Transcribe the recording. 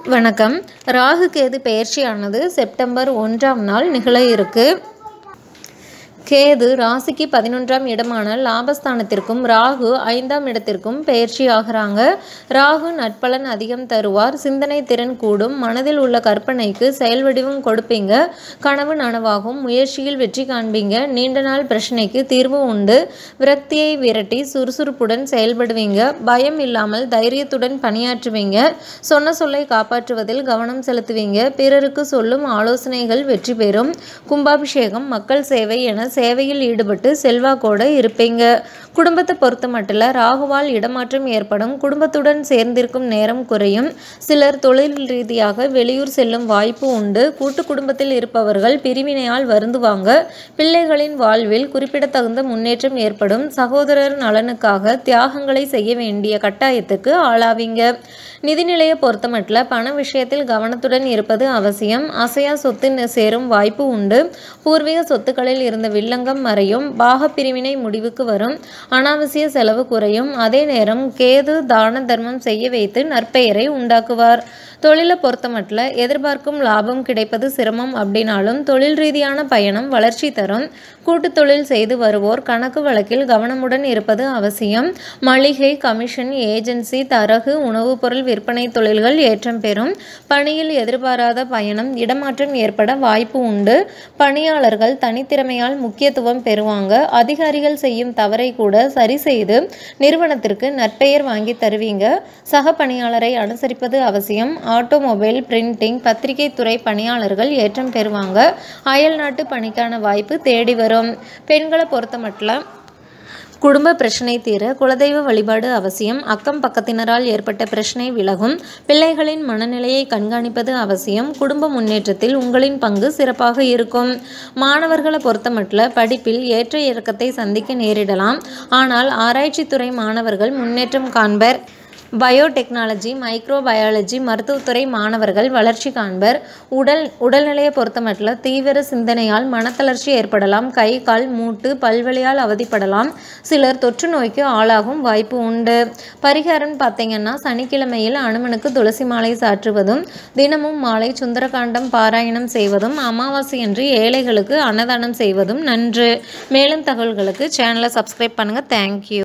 வணக்கம் ராகு கேது பெயர்ச்சியானது செப்டம்பர் ஒன்றாம் நாள் நிகழ இருக்கு கேது ராசிக்கு பதினொன்றாம் இடமான லாபஸ்தானத்திற்கும் ராகு ஐந்தாம் இடத்திற்கும் பெயர்ச்சி ஆகிறாங்க ராகு நட்பலன் அதிகம் தருவார் சிந்தனை திறன் கூடும் மனதில் உள்ள கற்பனைக்கு செயல் வடிவம் கொடுப்பீங்க கனவு நனவாகும் முயற்சியில் வெற்றி காண்பீங்க நீண்ட நாள் பிரச்சனைக்கு தீர்வு உண்டு விரக்தியை விரட்டி சுறுசுறுப்புடன் செயல்படுவீங்க பயம் இல்லாமல் தைரியத்துடன் பணியாற்றுவீங்க சொன்ன சொல்லை காப்பாற்றுவதில் கவனம் செலுத்துவீங்க பிறருக்கு சொல்லும் ஆலோசனைகள் வெற்றி பெறும் கும்பாபிஷேகம் மக்கள் சேவை என சேவையில் ஈடுபட்டு செல்வாக்கோடு இருப்பீங்க குடும்பத்தை பொறுத்த மட்டும் ராகுவால் இடமாற்றம் ஏற்படும் குடும்பத்துடன் சேர்ந்திருக்கும் நேரம் குறையும் சிலர் தொழில் ரீதியாக வெளியூர் செல்லும் வாய்ப்பு உண்டு கூட்டு குடும்பத்தில் இருப்பவர்கள் பிரிவினையால் வருந்துவாங்க பிள்ளைகளின் வாழ்வில் குறிப்பிடத்தகுந்த முன்னேற்றம் ஏற்படும் சகோதரர் நலனுக்காக தியாகங்களை செய்ய வேண்டிய கட்டாயத்துக்கு ஆளாவீங்க நிதிநிலையை பொறுத்தமட்டில் பண விஷயத்தில் கவனத்துடன் இருப்பது அவசியம் அசையா சொத்து ந- சேரும் வாய்ப்பு உண்டு பூர்வீக சொத்துக்களில் இருந்த வில்லங்கம் மறையும் பாக பிரிவினை முடிவுக்கு வரும் அனாவசிய செலவு குறையும் அதே நேரம் கேது தான தர்மம் செய்ய வைத்து நற்பெயரை உண்டாக்குவார் தொழிலை பொறுத்தமட்டில் எதிர்பார்க்கும் லாபம் கிடைப்பது சிரமம் அப்படின்னாலும் தொழில் ரீதியான பயணம் வளர்ச்சி தரும் கூட்டுத் தொழில் செய்து வருவோர் கணக்கு வழக்கில் கவனமுடன் இருப்பது அவசியம் மளிகை கமிஷன் ஏஜென்சி தரகு உணவுப் பொருள் விற்பனை தொழில்கள் ஏற்றம் பெறும் பணியில் எதிர்பாராத பயணம் இடமாற்றம் ஏற்பட வாய்ப்பு உண்டு பணியாளர்கள் தனித்திறமையால் முக்கியத்துவம் பெறுவாங்க அதிகாரிகள் செய்யும் தவறை கூட சரி செய்து நிறுவனத்திற்கு நற்பெயர் வாங்கி தருவீங்க சக பணியாளரை அனுசரிப்பது அவசியம் ஆட்டோமொபைல் பிரிண்டிங் பத்திரிகை துறை பணியாளர்கள் ஏற்றம் பெறுவாங்க அயல் நாட்டு பணிக்கான வாய்ப்பு தேடி வரும் பெண்களை பொறுத்த மட்டும் குடும்ப பிரச்சனை தீர குலதெய்வ வழிபாடு அவசியம் அக்கம் பக்கத்தினரால் ஏற்பட்ட பிரச்சனை விலகும் பிள்ளைகளின் மனநிலையை கண்காணிப்பது அவசியம் குடும்ப முன்னேற்றத்தில் உங்களின் பங்கு சிறப்பாக இருக்கும் மாணவர்களை பொறுத்தமட்டில் படிப்பில் ஏற்ற இறக்கத்தை சந்திக்க நேரிடலாம் ஆனால் ஆராய்ச்சித்துறை மாணவர்கள் முன்னேற்றம் காண்பர் பயோடெக்னாலஜி மைக்ரோபயாலஜி மருத்துவத்துறை மாணவர்கள் வளர்ச்சி காண்பர் உடல் உடல்நிலையை பொறுத்தமட்டில் தீவிர சிந்தனையால் மனத்தளர்ச்சி ஏற்படலாம் கை கால் மூட்டு பல்வலியால் அவதிப்படலாம் சிலர் தொற்று நோய்க்கு ஆளாகும் வாய்ப்பு உண்டு பரிகாரம் பார்த்தீங்கன்னா சனிக்கிழமையில் அனுமனுக்கு துளசி மாலை சாற்றுவதும் தினமும் மாலை சுந்தரகாண்டம் பாராயணம் செய்வதும் அமாவாசையன்று ஏழைகளுக்கு அன்னதானம் செய்வதும் நன்று மேலும் தகவல்களுக்கு சேனலை சப்ஸ்கிரைப் பண்ணுங்கள் தேங்க்யூ